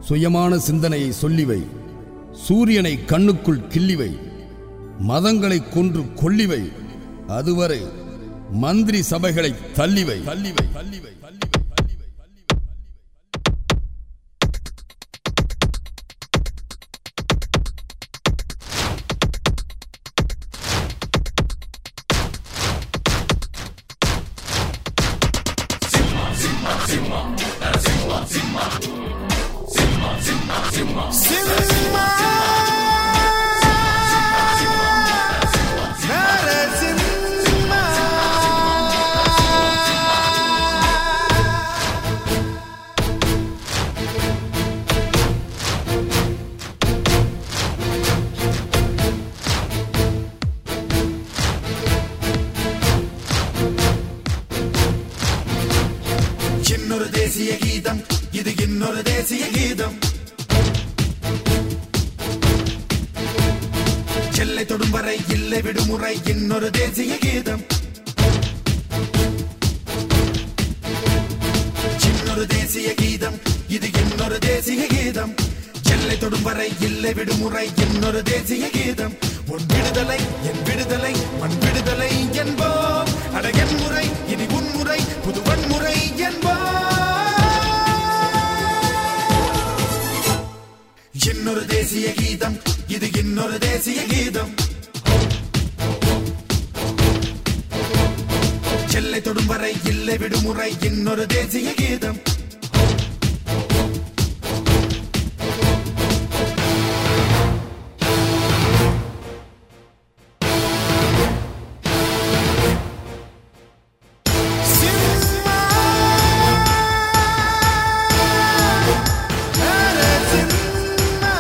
சுயமான சிந்தனையை சொல்லிவை சூரியனை கண்ணுக்குள் கிள்ளிவை மதங்களை கொன்று கொல்லிவை அதுவரை மந்திரி சபைகளை தள்ளிவை தள்ளிவை தள்ளிவை தள்ளிவை தள்ளிவை சிம்மா நரசிம்மா இன்னொரு தேசிய கீதம் இது இன்னொரு தேசிய கீதம் எல்லை தொடும் வரை இல்லை விடுமுறை இன்னொரு தேசிய கீதம் இன்னொரு தேசிய கீதம் இது இன்னொரு தேசிய கீதம் எல்லை தொடும் வரை இல்லை விடுமுறை இன்னொரு தேசிய கீதம் உன் விடுதலை என் விடுதலை மண் விடுதலை என்போம் அட என் முறை இனி உன்முறை புது வன்முறை என்போம் இன்னொரு தேசிய கீதம் இது இன்னொரு தேசிய கீதம் எல்லை தொடும் வரை இல்லை விடுமுறை இன்னொரு தேசிய கீதம் சிம்மா நரசிம்மா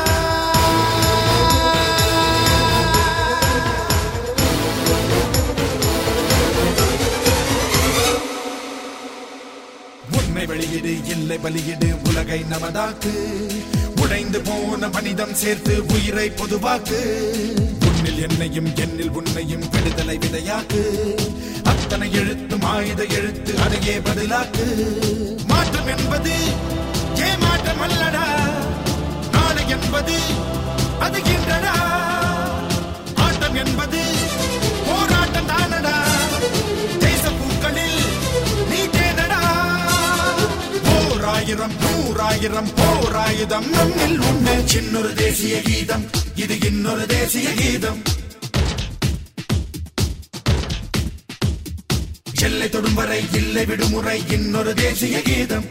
உண்மை வெளியிடு இல்லை பலியிடு உலகை நமதாக்கு உடைந்து போன மனிதம் சேர்த்து உயிரை பொதுவாக்கு உன்னில் என்னையும் என்னில் உன்னையும் விடுதலை விதையாக்கு அத்தனை எழுத்தும் ஆயுத எழுத்து அதையே பதிலாக்கு மாற்றம் என்பது ஏமாற்றம் அல்லடா நாளை என்பது அது இன்றடா ஆட்டம் என்பது போராட்டம் தானடா தேச பூக்களில் நீ தேனடா போராயிரம் நூறாயிரம் போராயுதம் நம்மில் உண்டு சின்னொரு தேசிய கீதம் இது இன்னொரு தேசிய கீதம் எல்லை தொடும் வரை இல்லை விடுமுறை இன்னொரு தேசிய கீதம்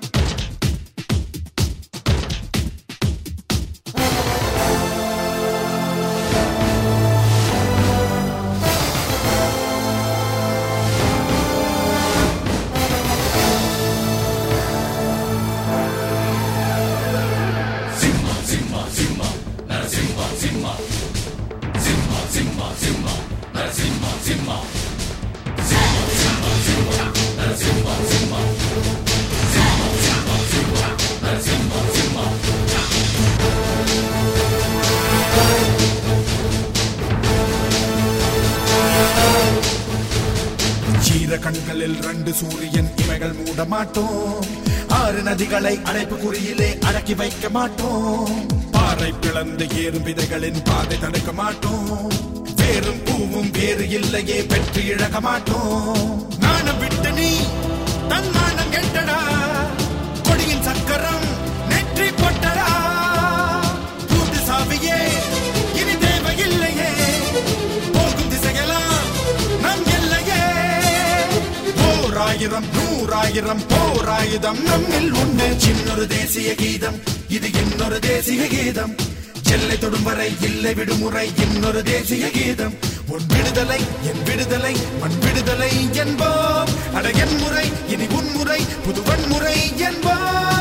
சீர கண்களில் ரெண்டு சூரியன் இவைகள் மூட மாட்டோம் ஆறு நதிகளை அடைப்பு குறியிலே அடக்கி வைக்க மாட்டோம் பாறை பிளந்து ஏறும் விதைகளின் பாதை தடுக்க மாட்டோம் வேறும் பூவும் வேறு இல்லையே பெற்று இழக்க மாட்டோம் நாணம் விட்டு நீ தன்மானம் கெட்டடா கொடியின் சக்கரம் நெற்றி பொட்டடா கூட்டு சாவியே இனி தேவையில்லையே போகும் திசையெல்லாம் நம் எல்லையே போராயிரம் நூறாயிரம் போராயுதம் நம்மில் உண்டு சின்னொரு தேசிய கீதம் இது இன்னொரு தேசிய கீதம் எல்லை தொடும் வரை இல்லை விடுமுறை இன்னொரு தேசிய கீதம் உன் விடுதலை என் விடுதலை மண் விடுதலை என்போம் அட என் முறை இனி உன்முறை புது வன்முறை என்போம்